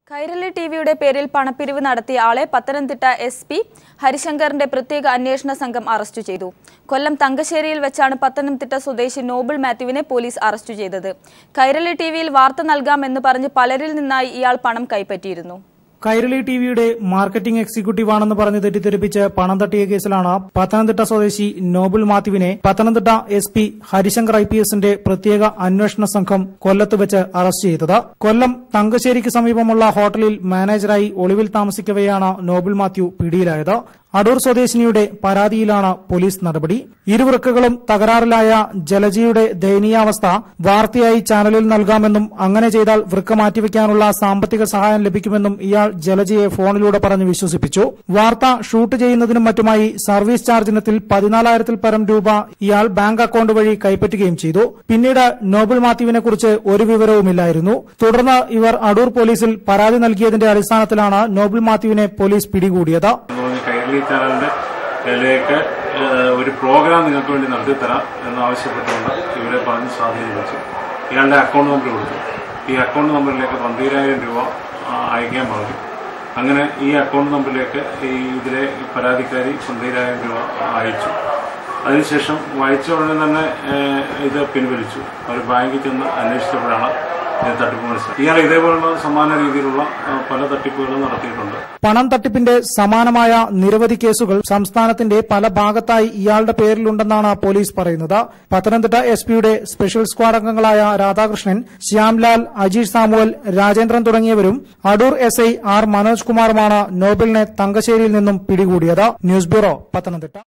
കൈരളി ടിവിയുടെ പേരിൽ പണപ്പിരിവ് നടത്തിയ ആളെ പത്തനംതിട്ട എസ് പി ഹരിശങ്കറിന്റെ പ്രത്യേക അന്വേഷണ സംഘം അറസ്റ്റ് ചെയ്തു കൊല്ലം തങ്കശ്ശേരിയിൽ വെച്ചാണ് പത്തനംതിട്ട സ്വദേശി നോബിൾ മാത്യുവിനെ പോലീസ് അറസ്റ്റ് ചെയ്തത് കൈരളി ടിവിയിൽ വാർത്ത നൽകാമെന്ന് പറഞ്ഞ് പലരിൽ നിന്നായി ഇയാൾ പണം കൈപ്പറ്റിയിരുന്നു കൈരളി ടിവിയുടെ മാർക്കറ്റിംഗ് എക്സിക്യൂട്ടീവ് ആണെന്ന് പറഞ്ഞ് തെറ്റിദ്ധരിപ്പിച്ച് പണം തട്ടിയ കേസിലാണ് പത്തനംതിട്ട സ്വദേശി നോബിൾ മാത്യുവിനെ Pathanamthitta S P Harishankar I P എസിന്റെ പ്രത്യേക അന്വേഷണ സംഘം കൊല്ലത്ത് വെച്ച് അറസ്റ്റ് ചെയ്തത് കൊല്ലം തങ്കശ്ശേരിക്ക് സമീപമുള്ള ഹോട്ടലിൽ മാനേജറായി ഒളിവിൽ താമസിക്കവെയാണ് നോബിൾ മാത്യു പിടിയിലായത് അടൂർ സ്വദേശിനിയുടെ പരാതിയിലാണ് പോലീസ് നടപടി ഇരുവൃക്കകളും തകരാറിലായ ജലജിയുടെ ദയനീയാവസ്ഥ വാർത്തയായി ചാനലിൽ നൽകാമെന്നും അങ്ങനെ ചെയ്താൽ വൃക്ക മാറ്റിവെക്കാനുള്ള സാമ്പത്തിക സഹായം ലഭിക്കുമെന്നും ഇയാൾ ജലജിയെ ഫോണിലൂടെ പറഞ്ഞ് വിശ്വസിപ്പിച്ചു വാർത്ത ഷൂട്ട് ചെയ്യുന്നതിനും മറ്റുമായി സർവീസ് ചാർജ് ഇനത്തിൽ പതിനാലായിരത്തിൽ പരം രൂപ ഇയാൾ ബാങ്ക് അക്കൌണ്ട് വഴി കൈപ്പറ്റുകയും ചെയ്തു പിന്നീട് നോബിൾ മാത്യുവിനെ കുറിച്ച് ഒരു വിവരവുമില്ലായിരുന്നു തുടർന്ന് ഇവർ അടൂർ പോലീസിൽ പരാതി നൽകിയതിന്റെ അടിസ്ഥാനത്തിലാണ് നോബിൾ മാത്യുവിനെ പോലീസ് പിടികൂടിയത് എന്ന് പറഞ്ഞ് കൈരളി ചാനലിന്റെ ഇതിലേക്ക് ഏഹ്, ഒരു പ്രോഗ്രാം നിങ്ങൾക്ക് വേണ്ടി നടത്തിത്തരാം എന്ന് ആവശ്യപ്പെട്ടുകൊണ്ട് ഇവരെ പറഞ്ഞ് സ്വാധീനിച്ചു ഇയാളുടെ അക്കൗണ്ട് നമ്പർ കൊടുത്തു ഈ അക്കൗണ്ട് നമ്പറിലേക്ക് പന്തീരായിരം രൂപ ആ, അയക്കാൻ പറഞ്ഞു അങ്ങനെ ഈ അക്കൗണ്ട് നമ്പറിലേക്ക് ഈ ഇതിലെ ഈ പരാതിക്കാരി പന്തീരായിരം രൂപ അയച്ചു അതിനുശേഷം വായിച്ച ഉടനെ തന്നെ ഏഹ്, ഇത് പിൻവലിച്ചു അവർ ബാങ്കിൽ ചെന്ന് അന്വേഷിച്ചപ്പോഴാണ് ഇത് തട്ടിപ്പ് മനസ്സിലായി ഇയാൾ ഇതേപോലുള്ള സമാന രീതിയിലുള്ള ആ, പല തട്ടിപ്പുകളും നടത്തിയിട്ടുണ്ട് പണം തട്ടിപ്പിന്റെ സമാനമായ നിരവധി കേസുകൾ സംസ്ഥാനത്തിന്റെ പല ഭാഗത്തായി ഇയാളുടെ പേരിലുണ്ടെന്നാണ് പോലീസ് പറയുന്നത് പത്തനംതിട്ട എസ് പിയുടെ സ്പെഷ്യൽ സ്ക്വാഡ് അംഗങ്ങളായ രാധാകൃഷ്ണൻ ശ്യാംലാൽ അജീഷ് സാമുവൽ രാജേന്ദ്രൻ തുടങ്ങിയവരും Adoor S I R Manoj കുമാറുമാണ് നോബലിനെ തങ്കശ്ശേരിയിൽ നിന്നും പിടികൂടിയത് ന്യൂസ് ബ്യൂറോ പത്തനംതിട്ട